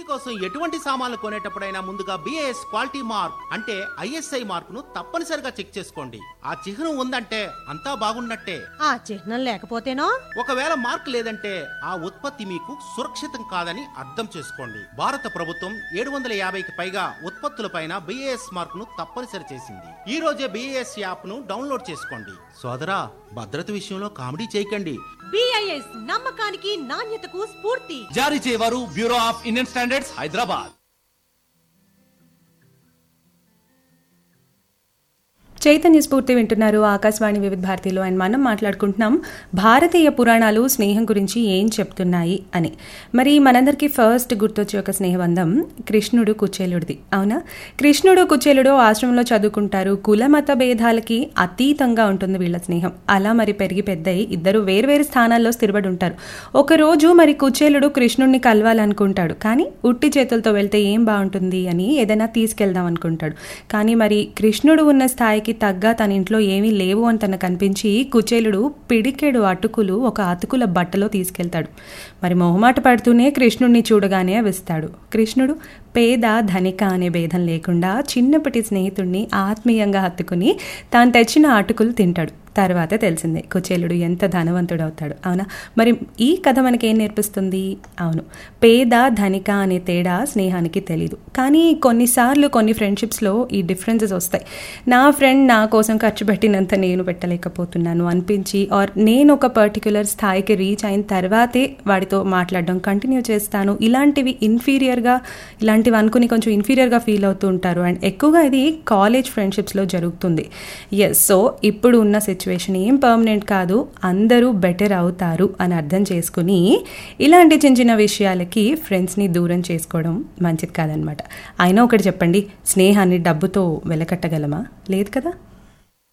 కోసం ఎటువంటి సామాన్లు కొనేటప్పుడైనా ముందుగా బిఏఎస్ క్వాలిటీ మార్క్ అంటే ఐఎస్ఐ మార్క్ ను తప్పనిసరిగా చెక్ చేసుకోండి ఆ చిహ్నం ఉందంటే అంతా బాగున్నట్టే ఆ చిహ్నం లేకపోతేనో ఒకవేళ మార్క్ లేదంటే ఆ ఉత్పత్తి మీకు సురక్షితం కాదని అర్థం చేసుకోండి భారత ప్రభుత్వం ఏడు వందల యాభైకి పైగా ఉత్పత్తులపైన బిఏఎస్ మార్క్ ను తప్పనిసరి చేసింది ఈ రోజే బిఏఎస్ యాప్ ను డౌన్లోడ్ చేసుకోండి సోదరా భద్రత విషయంలో కామెడీ చేయకండి బిఐఎస్ నమ్మకానికి నాణ్యతకు స్ఫూర్తి జారీ చేయవారు bureau of Indian standards Hyderabad Chaitanya Spoorthi వింటున్నారు ఆకాశవాణి వివిధ భారతిలో అండ్ మనం మాట్లాడుకుంటున్నాం భారతీయ పురాణాలు స్నేహం గురించి ఏం చెప్తున్నాయి అని మరి మనందరికీ ఫస్ట్ గుర్తొచ్చే ఒక స్నేహబంధం కృష్ణుడు కుచేలుడిది అవునా కృష్ణుడు కుచేలుడు ఆశ్రమంలో చదువుకుంటారు కుల మత భేదాలకి అతీతంగా ఉంటుంది వీళ్ళ స్నేహం అలా మరి పెరిగి పెద్దయి ఇద్దరు వేర్వేరు స్థానాల్లో స్థిరపడి ఉంటారు ఒకరోజు మరి కుచేలుడు కృష్ణుడిని కలవాలనుకుంటాడు కానీ ఉట్టి చేతులతో వెళ్తే ఏం బాగుంటుంది అని ఏదైనా తీసుకెళ్దాం అనుకుంటాడు కానీ మరి కృష్ణుడు ఉన్న స్థాయికి తగ్గ తన ఇంట్లో ఏమీ లేవు అని తనకు కనిపించి కుచేలుడు పిడికెడు అటుకులు ఒక అతుకుల బట్టలో తీసుకెళ్తాడు మరి మొహమాట పడుతూనే కృష్ణుడిని చూడగానే అవిస్తాడు కృష్ణుడు పేద ధనిక అనే భేదం లేకుండా చిన్నప్పటి స్నేహితుడిని ఆత్మీయంగా హత్తుకుని తాను తెచ్చిన అటుకులు తింటాడు తర్వాత తెలిసిందే కుచేలుడు ఎంత ధనవంతుడు అవుతాడు అవునా మరి ఈ కథ మనకి ఏం నేర్పిస్తుంది అవును పేద ధనిక అనే తేడా స్నేహానికి తెలీదు కానీ కొన్నిసార్లు కొన్ని ఫ్రెండ్షిప్స్లో ఈ డిఫరెన్సెస్ వస్తాయి నా ఫ్రెండ్ నా కోసం ఖర్చు పెట్టినంత నేను పెట్టలేకపోతున్నాను అనిపించి ఆర్ నేను ఒక పర్టిక్యులర్ స్థాయికి రీచ్ అయిన తర్వాతే వాడితో మాట్లాడడం కంటిన్యూ చేస్తాను ఇలాంటివి ఇన్ఫీరియర్గా ఇలాంటివి అనుకుని కొంచెం ఇన్ఫీరియర్గా ఫీల్ అవుతూ ఉంటారు అండ్ ఎక్కువగా ఇది కాలేజ్ ఫ్రెండ్షిప్స్లో జరుగుతుంది ఎస్ సో ఇప్పుడు ఉన్న సిచ్యువేషన్ ఏం పర్మనెంట్ కాదు అందరూ బెటర్ అవుతారు అని అర్థం చేసుకుని ఇలాంటి చిన్న చిన్న విషయాలకి ఫ్రెండ్స్ని దూరం చేసుకోవడం మంచిది కాదనమాట అయినా ఒకటి చెప్పండి స్నేహాన్ని డబ్బుతో వెలకట్టగలమా లేదు కదా